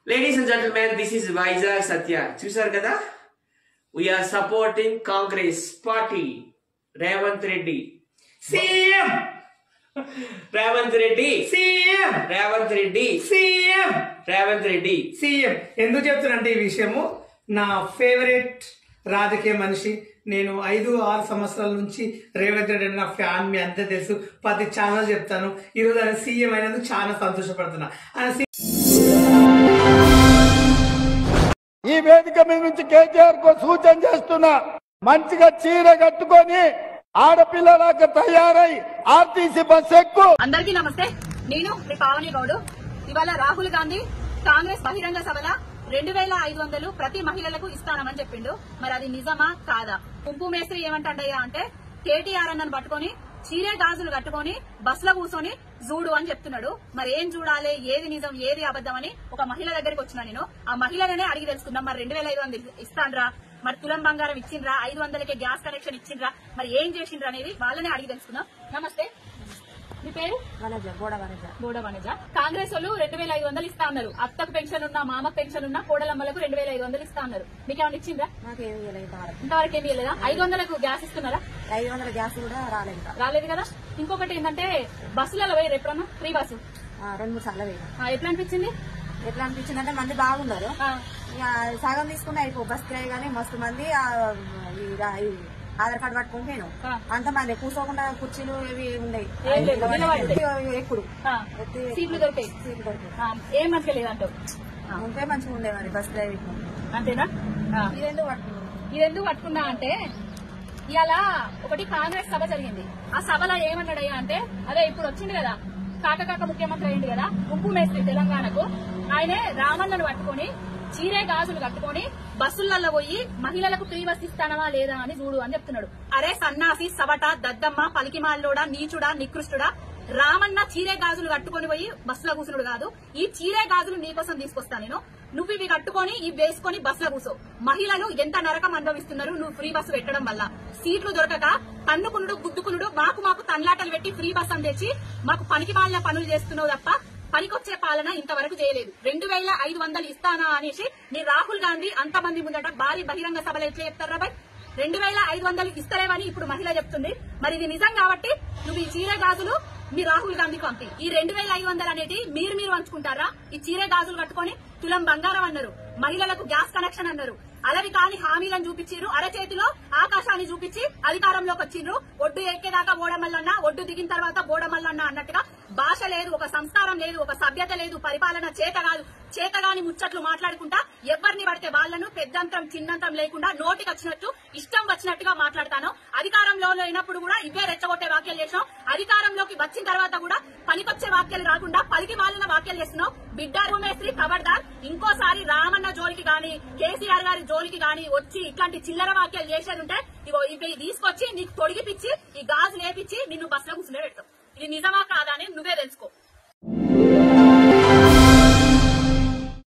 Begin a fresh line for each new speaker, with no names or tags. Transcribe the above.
Ladies and gentlemen this is Vizag Satya చూసారు కదా we are supporting Congress party Revanth Reddy
CM
Revanth Reddy
CM
Revanth Reddy
CM
Revanth Reddy
CM ఎందుకు చెప్తున్నంటే ఈ విషయము నా ఫేవరెట్ రాజకీయ మనిషి నేను ఐదు ఆరు సంవత్సరాల నుంచి రేవంత్ రెడ్డి అంటే నా ఫ్యాన్ మీ అంతే తెలుసు ప్రతి ఛానల్ చెప్తాను ఈరోజు ఆయన సీఎం అయినందుకు చాలా సంతోషపడుతున్నా ఆయన సీ-
ఈ వేదిక మీద నుంచి కేటీఆర్ కు సూచన చేస్తున్నా మంచిగా చీర కట్టుకొని ఆడపిల్లలాగా తయారై ఆర్టీసీ బస్ ఎక్కు
అందరికీ నమస్తే నేను మీ పావని గౌడు ఇవాళ రాహుల్ గాంధీ కాంగ్రెస్ బహిరంగ సభల రెండు వేల ఐదు వందలు ప్రతి మహిళలకు ఇస్తానమని చెప్పిండు మరి అది నిజమా కాదా కుంపు మేస్త్రి ఏమంటాడయ్యా అంటే కేటీఆర్ అన్నను పట్టుకొని చీరే గాజులు కట్టుకొని బస్సులో కూర్చొని చూడు అని చెప్తున్నాడు మరి ఏం చూడాలి ఏది నిజం ఏది అబద్ధం అని ఒక మహిళ దగ్గరికి వచ్చిన నేను ఆ మహిళలనే అడిగి తెలుసుకుందాం మరి రెండు వేల ఐదు వందలు ఇస్తాన్రా మరి తులం బంగారం ఇచ్చిండ్రా ఐదు వందలకే గ్యాస్ కనెక్షన్ ఇచ్చిండ్రా మరి ఏం చేసిండ్రా అనేది వాళ్ళనే అడిగి తెలుసుకుందాం నమస్తే మీ పేరు
వనజ గోడ వనజ
మూడో వనజ కాంగ్రెస్ వాళ్ళు రెండు వేల ఐదు వందలు ఇస్తా అన్నారు అత్తకు పెన్షన్ ఉన్నా మామకు పెన్షన్ ఉన్నా కోడలమ్మలకు రెండు వేల ఐదు వందలు ఇస్తా అన్నారు మీకు ఏమైనా ఇచ్చిందా
నాకు ఏమి ఇవ్వలేదు ఇంతవరకు
ఇంతవరకు ఏమి లేదా ఐదు వందలకు గ్యాస్ ఇస్తున్నారా
ఐదు వందల గ్యాస్ కూడా రాలేదు ఇంకా
రాలేదు కదా ఇంకొకటి ఏంటంటే బస్సులలో పోయి ఎప్పుడన్నా ఫ్రీ బస్సు
ఆ, రెండు మూడు సార్లు వేయను
ఆ, ఎట్లా అనిపించింది
ఎట్లా అనిపించింది అంటే మంది బాగున్నారు
ఆ,
ఇక సగం తీసుకుంటే అయిపో బస్ కిరాయి కానీ మస్తు మంది ఆ, ఈ రా- ఈ ఆధార్ కార్డు పట్టుకుని పోయాను
ఆ.
అంతమంది కూర్చోకుండా కుర్చీలు ఇవి ఉన్నాయి
ఏం లేదు, నిలబడి.
ఎక్కుడు
ఆ, సీట్లు దొరికాయి
సీట్లు దొరికాయి
ఆ, ఏం మంచిగా లేదంటావు
ఉంటే మంచిగా ఉండే మరి బస్ డ్రైవింగ్
అంతేనా ఆ.
ఇది ఎందుకు పట్టుకున్నాను
ఇది ఎందుకు పట్టుకున్నా అంటే ఇవాళ ఒకటి కాంగ్రెస్ సభ జరిగింది ఆ సభలో ఏమన్నాడయ్యా అంటే అదే ఇప్పుడు వచ్చింది కదా కాకకాక ముఖ్యమంత్రి అయింది కదా ఉప్పు మేస్త్రి తెలంగాణకు ఆయనే రామన్నను పట్టుకొని చీరే గాజులు కట్టుకొని బస్సులలో పోయి మహిళలకు ఫ్రీ బస్ ఇస్తానవా లేదా అని చూడు అని చెప్తున్నాడు అరే సన్నాసి సవట దద్దమ్మ పలికిమాల్లోడా నీచుడా నికృష్టుడా రామన్న చీరే గాజులు కట్టుకొని పోయి బస్సులో కూర్చున్నాడు కాదు ఈ చీరే గాజులు నీకోసం తీసుకొస్తా నేను నువ్వు ఇవి కట్టుకొని ఇవి వేసుకొని బస్సులో కూర్చో మహిళలు ఎంత నరకం అనుభవిస్తున్నారు నువ్వు ఫ్రీ బస్సు పెట్టడం వల్ల సీట్లు దొరకక తన్నుకునుడు గుద్దుకునుడు మాకు మాకు తన్లాటలు పెట్టి ఫ్రీ బస్ అని తెచ్చి మాకు పనికి మాలిన పనులు చేస్తున్నావు తప్ప పనికొచ్చే పాలన ఇంతవరకు చేయలేదు రెండు వేల ఐదు వందలు ఇస్తానా అనేసి నీ రాహుల్ గాంధీ అంతమంది ముందట భారీ బహిరంగ సభలు ఎట్లా చెప్తారా బాయ్ రెండు వేల ఐదు వందలు ఇస్తలేవని ఇప్పుడు మహిళ చెప్తుంది మరి ఇది నిజం కాబట్టి నువ్వు ఈ చీర గాజులు మీ రాహుల్ గాంధీకి పంపి ఈ రెండు వేల ఐదు వందలు అనేది మీరు మీరు పంచుకుంటారా ఈ చీర గాజులు కట్టుకొని తులం బంగారం అన్నారు మహిళలకు గ్యాస్ కనెక్షన్ అన్నారు అలవి కాని హామీలను చూపించారు అరచేతిలో ఆకాశాన్ని చూపించి అధికారంలోకి వచ్చిండ్రు ఒడ్డు ఎక్కేదాకా ఓడమల్లన్న ఒడ్డు దిగిన తర్వాత బోడమల్లన్న అన్నట్టుగా భాష లేదు ఒక సంస్కారం లేదు ఒక సభ్యత లేదు పరిపాలన చేత కాదు చేతగాని ముచ్చట్లు మాట్లాడుకుంటా ఎవరిని పడితే వాళ్ళను పెద్దంతరం చిన్నంతరం లేకుండా నోటికి వచ్చినట్టు ఇష్టం వచ్చినట్టుగా మాట్లాడతాను అధికారంలో లేనప్పుడు కూడా ఇవే రెచ్చగొట్టే వ్యాఖ్యలు చేసినాం అధికారంలోకి వచ్చిన తర్వాత కూడా పనికొచ్చే వ్యాఖ్యలు రాకుండా పలికి మాలిన వ్యాఖ్యలు చేస్తున్నావు బిడ్డ భూమేశ్రీ ఖబర్దార్ ఇంకోసారి రామన్న జోలికి గాని కేసీఆర్ గారి జోలికి గాని వచ్చి ఇట్లాంటి చిల్లర వ్యాఖ్యలు చేసేది ఉంటే ఇగో ఇవి తీసుకొచ్చి నీకు తొడిగి